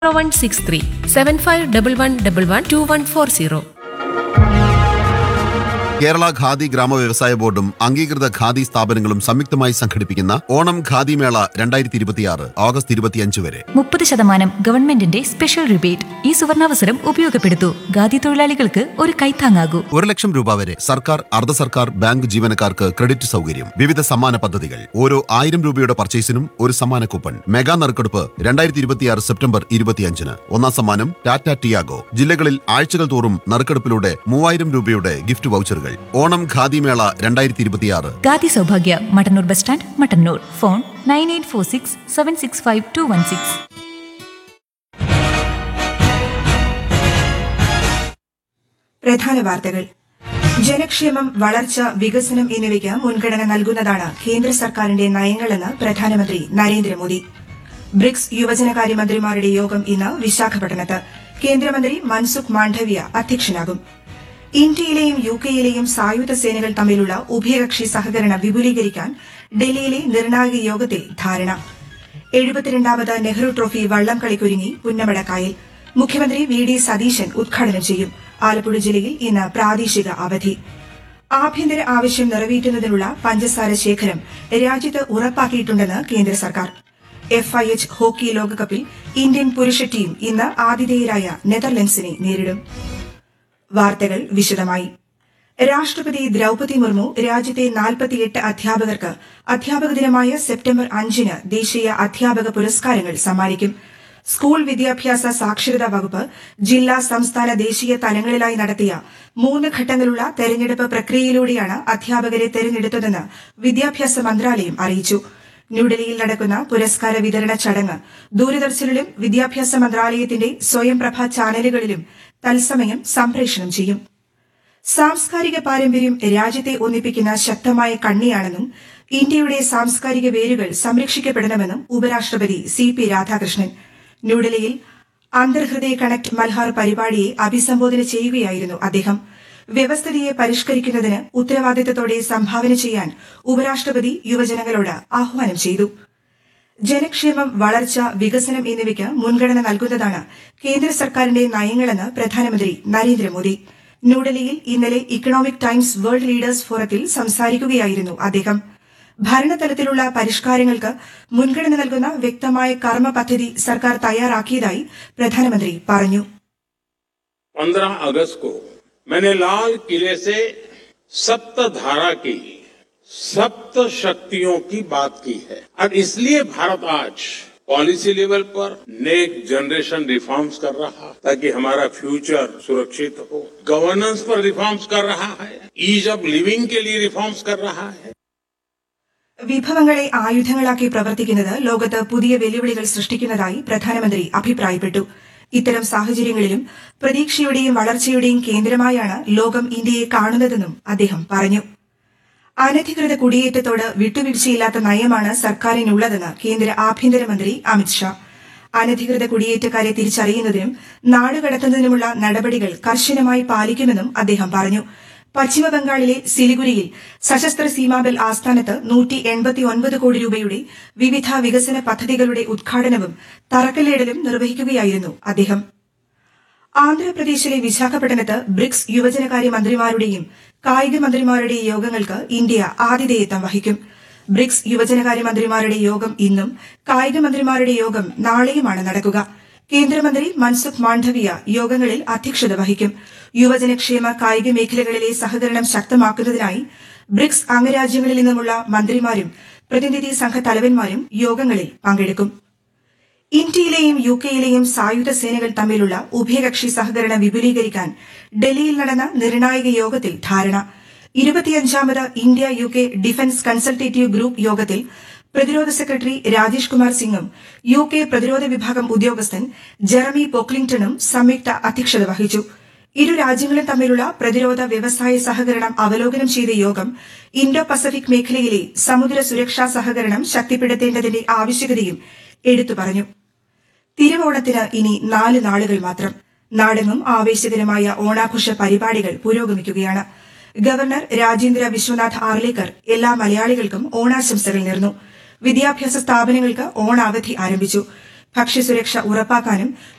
one six three seven five double one double one two one four zero Kerala Khadi ഗ്രാമ വ്യവസായ ബോർഡും അംഗീകൃത ഖാദി സ്ഥാപനങ്ങളും സംയുക്തമായി സംഘടിപ്പിക്കുന്ന ഓണം ഖാദി മേള രണ്ടായിരത്തി ഇരുപത്തിയാറ് ഓഗസ്റ്റ് ഇരുപത്തിയഞ്ച് വരെ മുപ്പത് ശതമാനം ഗവൺമെന്റിന്റെ സ്പെഷ്യൽ റിബേറ്റ് ഈ സുവർണാവസരം ഉപയോഗപ്പെടുത്തൂ ഖാദി തൊഴിലാളികൾക്ക് ഒരു കൈത്താങ്ങാകൂ ഒരു ലക്ഷം രൂപ വരെ സർക്കാർ അർദ്ധ സർക്കാർ ബാങ്ക് ജീവനക്കാർക്ക് ക്രെഡിറ്റ് സൗകര്യം വിവിധ സമ്മാന പദ്ധതികൾ ഓരോ ആയിരം രൂപയുടെ പർച്ചേസിനും ഒരു സമ്മാന കൂപ്പൺ മെഗാ നറുക്കെടുപ്പ് രണ്ടായിരത്തി ഇരുപത്തിയാറ് സെപ്റ്റംബർ ഇരുപത്തിയഞ്ചിന് ഒന്നാം സമ്മാനം ടാറ്റ ടിയാഗോ ജില്ലകളിൽ ആഴ്ചകൾ തോറും നറുക്കെടുപ്പിലൂടെ മൂവായിരം രൂപയുടെ ഗിഫ്റ്റ് വൗച്ചറുകൾ ഓണം ഖാദി മേള രണ്ടായിരത്തി ഇരുപത്തിയാറ് Khadi Saubhagya Mattannur bus stand Mattannur phone nine eight four six seven six five two one six പ്രധാന വാർത്തകൾ ജനക്ഷേമം വളർച്ച വികസനം എന്നിവയ്ക്ക് മുൻഗണന നൽകുന്നതാണ് കേന്ദ്ര സർക്കാരിന്റെ നയങ്ങളെന്ന് പ്രധാനമന്ത്രി നരേന്ദ്രമോദി ബ്രിക്സ് യുവജനകാര്യമന്ത്രിമാരുടെ യോഗം ഇന്ന് വിശാഖപട്ടണത്ത് കേന്ദ്രമന്ത്രി മൻസുഖ് മാണ്ഡവ്യ അധ്യക്ഷനാകും ഇന്ത്യയിലെയും യു കെയിലെയും സായുധ സേനകൾ തമ്മിലുള്ള ഉഭയകക്ഷി സഹകരണം വിപുലീകരിക്കാൻ ഡൽഹിയിലെ നിർണായക യോഗത്തിൽ ധാരണ എഴുപത്തിരണ്ടാമത് നെഹ്റു ട്രോഫി വള്ളം കളിക്കൊരുങ്ങി പുന്നമടക്കായൽ മുഖ്യമന്ത്രി വി ഡി സതീശൻ ഉദ്ഘാടനം ചെയ്യും ആലപ്പുഴ ജില്ലയിൽ ഇന്ന് പ്രാദേശിക അവധി ആഭ്യന്തര ആവശ്യം നിറവേറ്റുന്നതിനുള്ള പഞ്ചസാര ശേഖരം രാജ്യത്ത് ഉറപ്പാക്കിയിട്ടുണ്ടെന്ന് കേന്ദ്ര സർക്കാർ എഫ് ഐ എച്ച് ഹോക്കി ലോകകപ്പിൽ ഇന്ത്യൻ പുരുഷ ടീം ഇന്ന് ആതിഥേയരായ നെതർലൻഡ്സിനെ നേരിടും വാർത്തകൾ വിശദമായി രാഷ്ട്രപതി ദ്രൌപതി മുർമു രാജ്യത്തെ നാൽപ്പത്തിയെട്ട് അധ്യാപകർക്ക് അധ്യാപക ദിനമായ സെപ്റ്റംബർ അഞ്ചിന് ദേശീയ അധ്യാപക പുരസ്കാരങ്ങൾ സമ്മാനിക്കും സ്കൂൾ വിദ്യാഭ്യാസ സാക്ഷരതാ വകുപ്പ് ജില്ലാ സംസ്ഥാന ദേശീയ തലങ്ങളിലായി നടത്തിയ മൂന്ന് ഘട്ടങ്ങളുള്ള തെരഞ്ഞെടുപ്പ് പ്രക്രിയയിലൂടെയാണ് അധ്യാപകരെ തെരഞ്ഞെടുത്തതെന്ന് വിദ്യാഭ്യാസ മന്ത്രാലയം അറിയിച്ചു ന്യൂഡൽഹിയിൽ നടക്കുന്ന പുരസ്കാര വിതരണ ചടങ്ങ് ദൂരദർശനിലും വിദ്യാഭ്യാസ മന്ത്രാലയത്തിന്റെ സ്വയംപ്രഭ ചാനലുകളിലും തത്സമയം സംപ്രേഷണം ചെയ്യും സാംസ്കാരിക പാരമ്പര്യം രാജ്യത്തെ ഒന്നിപ്പിക്കുന്ന ശക്തമായ കണ്ണിയാണെന്നും ഇന്ത്യയുടെ സാംസ്കാരിക വേരുകൾ സംരക്ഷിക്കപ്പെടണമെന്നും ഉപരാഷ്ട്രപതി സി പി രാധാകൃഷ്ണൻ ന്യൂഡൽഹിയിൽ അന്തർഹൃദയ കണക്ട് മൽഹാർ പരിപാടിയെ അഭിസംബോധന ചെയ്യുകയായിരുന്നു അദ്ദേഹം വ്യവസ്ഥിതിയെ പരിഷ്കരിക്കുന്നതിന് ഉത്തരവാദിത്തത്തോടെ സംഭാവന ചെയ്യാൻ ഉപരാഷ്ട്രപതി യുവജനങ്ങളോട് ആഹ്വാനം ചെയ്തു ജനക്ഷേമം വളർച്ച വികസനം എന്നിവയ്ക്ക് മുൻഗണന നൽകുന്നതാണ് കേന്ദ്ര സർക്കാരിന്റെ നയങ്ങളെന്ന് പ്രധാനമന്ത്രി നരേന്ദ്രമോദി ന്യൂഡൽഹിയിൽ ഇന്നലെ ഇക്കണോമിക് ടൈംസ് വേൾഡ് ലീഡേഴ്സ് ഫോറത്തിൽ സംസാരിക്കുകയായിരുന്നു അദ്ദേഹം ഭരണതലത്തിലുള്ള പരിഷ്കാരങ്ങൾക്ക് മുൻഗണന നൽകുന്ന വ്യക്തമായ കർമ്മ പദ്ധതി സർക്കാർ തയ്യാറാക്കിയതായി പ്രധാനമന്ത്രി പറഞ്ഞു 15 अगस्त को मैंने लाल किले से सप्त धारा की सप्त शक्तियों की बात की है और इसलिए भारत आज पॉलिसी लेवल पर नेक्स्ट जनरेशन रिफॉर्म्स कर रहा है ताकि हमारा फ्यूचर सुरक्षित हो गवर्नेंस पर रिफॉर्म्स कर रहा है ईज ऑफ लिविंग के लिए रिफॉर्म्स कर रहा है വിഭവങ്ങളെ ആയുധങ്ങളാക്കി പ്രവർത്തിക്കുന്നത് ലോകത്ത് പുതിയ വെല്ലുവിളികൾ സൃഷ്ടിക്കുന്നതായി പ്രധാനമന്ത്രി അഭിപ്രായപ്പെട്ടു ഇത്തരം സാഹചര്യങ്ങളിലും പ്രതീക്ഷയുടെയും വളർച്ചയുടെയും കേന്ദ്രമായാണ് ലോകം ഇന്ത്യയെ കാണുന്നതെന്നും അദ്ദേഹം പറഞ്ഞു അനധികൃത കുടിയേറ്റത്തോട് വിട്ടുവീഴ്ചയില്ലാത്ത നയമാണ് സർക്കാരിനുള്ളതെന്ന് കേന്ദ്ര ആഭ്യന്തരമന്ത്രി അമിത്ഷാ അനധികൃത കുടിയേറ്റക്കാരെ തിരിച്ചറിയുന്നതിനും നാടുകടത്തുന്നതിനുമുള്ള നടപടികൾ കർശനമായി പാലിക്കുമെന്നും അദ്ദേഹം പറഞ്ഞു പശ്ചിമബംഗാളിലെ സിലിഗുരിയിൽ സശസ്ത്ര സീമാബൽ ആസ്ഥാനത്ത് നൂറ്റി എൺപത്തിയൊൻപത് കോടി രൂപയുടെ വിവിധ വികസന പദ്ധതികളുടെ ഉദ്ഘാടനവും തറക്കല്ലിടലും നിർവഹിക്കുകയായിരുന്നു അദ്ദേഹം ആന്ധ്രാപ്രദേശിലെ വിശാഖപട്ടണത്ത് ബ്രിക്സ് യുവജനകാര്യ മന്ത്രിമാരുടെയും കായിക മന്ത്രിമാരുടെയും യോഗങ്ങൾക്ക് ഇന്ത്യ ആതിഥേയത്വം വഹിക്കും ബ്രിക്സ് യുവജനകാര്യ മന്ത്രിമാരുടെ യോഗം ഇന്നും കായിക മന്ത്രിമാരുടെ യോഗം നാളെയുമാണ് നടക്കുക കേന്ദ്രമന്ത്രി മൻസുഖ് മാണ്ഡവ്യ യോഗങ്ങളിൽ അധ്യക്ഷത വഹിക്കും യുവജനക്ഷേമ കായിക മേഖലകളിലെ സഹകരണം ശക്തമാക്കുന്നതിനായി ബ്രിക്സ് അംഗരാജ്യങ്ങളിൽ നിന്നുമുള്ള മന്ത്രിമാരും പ്രതിനിധി സംഘ തലവന്മാരും യോഗങ്ങളിൽ പങ്കെടുക്കും ഇന്ത്യയിലെയും യു കെയിലെയും സായുധ സേനകൾ തമ്മിലുള്ള ഉഭയകക്ഷി സഹകരണം വിപുലീകരിക്കാൻ ഡൽഹിയിൽ നടന്ന നിർണായക യോഗത്തിൽ ധാരണ ഇരുപത്തിയഞ്ചാമത് India U K defence consultative group യോഗത്തിൽ പ്രതിരോധ സെക്രട്ടറി രാജേഷ് കുമാർ സിംഗും യു കെ പ്രതിരോധ വിഭാഗം ഉദ്യോഗസ്ഥൻ ജെറമി പോക്ലിംഗ്ടണും സംയുക്ത അധ്യക്ഷത വഹിച്ചു ഇരു രാജ്യങ്ങളും തമ്മിലുള്ള പ്രതിരോധ വ്യവസായ സഹകരണം അവലോകനം ചെയ്ത യോഗം ഇൻഡോ പസഫിക് മേഖലയിലെ സമുദ്ര സുരക്ഷാ സഹകരണം ശക്തിപ്പെടുത്തേണ്ടതിന്റെ ആവശ്യകതയും എടുത്തു പറഞ്ഞു തിരുവോണത്തിന് ഇനി നാല് നാളുകൾ മാത്രം നാടെങ്ങും ആവേശകരമായ ഓണാഘോഷ പരിപാടികൾ പുരോഗമിക്കുകയാണ് ഗവർണർ രാജേന്ദ്ര വിശ്വനാഥ് ആർലേക്കർ എല്ലാ മലയാളികൾക്കും ഓണാശംസകൾ നേർന്നു വിദ്യാഭ്യാസ സ്ഥാപനങ്ങൾക്ക് ഓണാവധി ആരംഭിച്ചു ഭക്ഷ്യസുരക്ഷ ഉറപ്പാക്കാനും